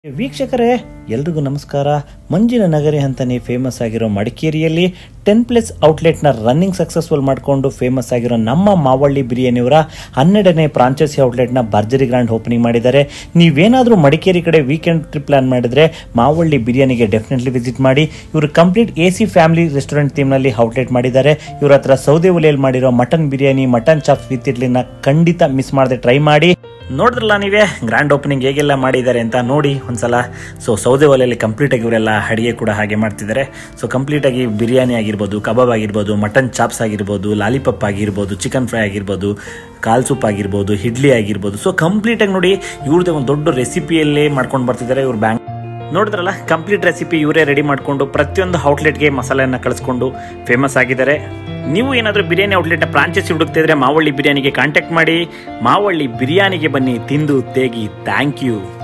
ವೀಕ್ಷಕರೇ ಎಲ್ರಿಗೂ ನಮಸ್ಕಾರ ಮಂಜಿನ ನಗರಿ ಅಂತಾನೆ ಫೇಮಸ್ ಆಗಿರೋ ಮಡಿಕೇರಿಯಲ್ಲಿ ಟೆನ್ ಪ್ಲಸ್ ಔಟ್ಲೆಟ್ನ ರನ್ನಿಂಗ್ ಸಕ್ಸಸ್ಫುಲ್ ಮಾಡಿಕೊಂಡು ಫೇಮಸ್ ಆಗಿರೋ ನಮ್ಮ ಮಾವಳ್ಳಿ ಬಿರಿಯಾನಿಯವರ ಹನ್ನೆರಡನೇ ಫ್ರಾಂಚೈಸಿ ಔಟ್ಲೆಟ್ನ ಭರ್ಜರಿ ಗ್ರ್ಯಾಂಡ್ ಓಪನಿಂಗ್ ಮಾಡಿದ್ದಾರೆ ನೀವೇನಾದರೂ ಮಡಿಕೇರಿ ಕಡೆ ವೀಕೆಂಡ್ ಟ್ರಿಪ್ ಪ್ಲಾನ್ ಮಾಡಿದ್ರೆ ಮಾವಳ್ಳಿ ಬಿರಿಯಾನಿಗೆ ಡೆಫಿನೆಟ್ಲಿ ವಿಸಿಟ್ ಮಾಡಿ ಇವರು complete A C family restaurant ಥೀಮ್ನಲ್ಲಿ ಔಟ್ಲೆಟ್ ಮಾಡಿದ್ದಾರೆ ಇವ್ರ ಹತ್ರ ಸೌದೆ ಒಲೆಯಲ್ಲಿ ಮಾಡಿರೋ mutton biryani mutton chops with ಇಡ್ಲಿನ ಖಂಡಿತ ಮಿಸ್ ಮಾಡದೆ ಟ್ರೈ ಮಾಡಿ ನೋಡಿದ್ರಲ್ಲ ನೀವೇ ಗ್ರ್ಯಾಂಡ್ ಓಪನಿಂಗ್ ಹೇಗೆಲ್ಲ ಮಾಡಿದ್ದಾರೆ ಅಂತ ನೋಡಿ ಒಂದ್ಸಲ ಸೊ ಸೌದೆ ಒಲೆಯಲ್ಲಿ ಕಂಪ್ಲೀಟ್ ಆಗಿ ಇವರೆಲ್ಲ ಅಡಿಗೆ ಕೂಡ ಹಾಗೆ ಮಾಡ್ತಿದ್ದಾರೆ ಸೊ ಕಂಪ್ಲೀಟ್ ಆಗಿ ಬಿರಿಯಾನಿ ಆಗಿರ್ಬೋದು ಕಬಾಬ್ ಆಗಿರ್ಬೋದು ಮಟನ್ ಚಾಪ್ಸ್ ಆಗಿರ್ಬೋದು ಲಾಲಿಪಪ್ ಆಗಿರ್ಬೋದು ಚಿಕನ್ ಫ್ರೈ ಆಗಿರ್ಬೋದು ಕಾಲ್ ಸೂಪ್ ಆಗಿರ್ಬೋದು ಇಡ್ಲಿ ಆಗಿರ್ಬೋದು ಸೊ ಕಂಪ್ಲೀಟ್ ಆಗಿ ನೋಡಿ ಇವ್ರದ್ದೇ ಒಂದು ದೊಡ್ಡ ರೆಸಿಪಿಯಲ್ಲೇ ಮಾಡ್ಕೊಂಡು ಬರ್ತಿದ್ದಾರೆ ಇವ್ರು ಬ್ಯಾಂಕ್ ನೋಡಿದ್ರಲ್ಲ ಕಂಪ್ಲೀಟ್ ರೆಸಿಪಿ ಇವರೇ ರೆಡಿ ಮಾಡಿಕೊಂಡು ಪ್ರತಿಯೊಂದು ಔಟ್ಲೆಟ್ಗೆ ಮಸಾಲೆಯನ್ನು ಕಳಿಸ್ಕೊಂಡು ಫೇಮಸ್ ಆಗಿದ್ದಾರೆ ನೀವು ಏನಾದರೂ ಬಿರಿಯಾನಿ ಔಟ್ಲೆಟ್ನ ಫ್ರಾಂಚೈಸಿ ಹುಡುಕ್ತಿದ್ರೆ ಮಾವಳ್ಳಿ ಬಿರಿಯಾನಿಗೆ ಕಾಂಟ್ಯಾಕ್ಟ್ ಮಾಡಿ ಮಾವಳ್ಳಿ ಬಿರಿಯಾನಿಗೆ ಬನ್ನಿ ತಿಂದು ತೇಗಿ ಥ್ಯಾಂಕ್ ಯು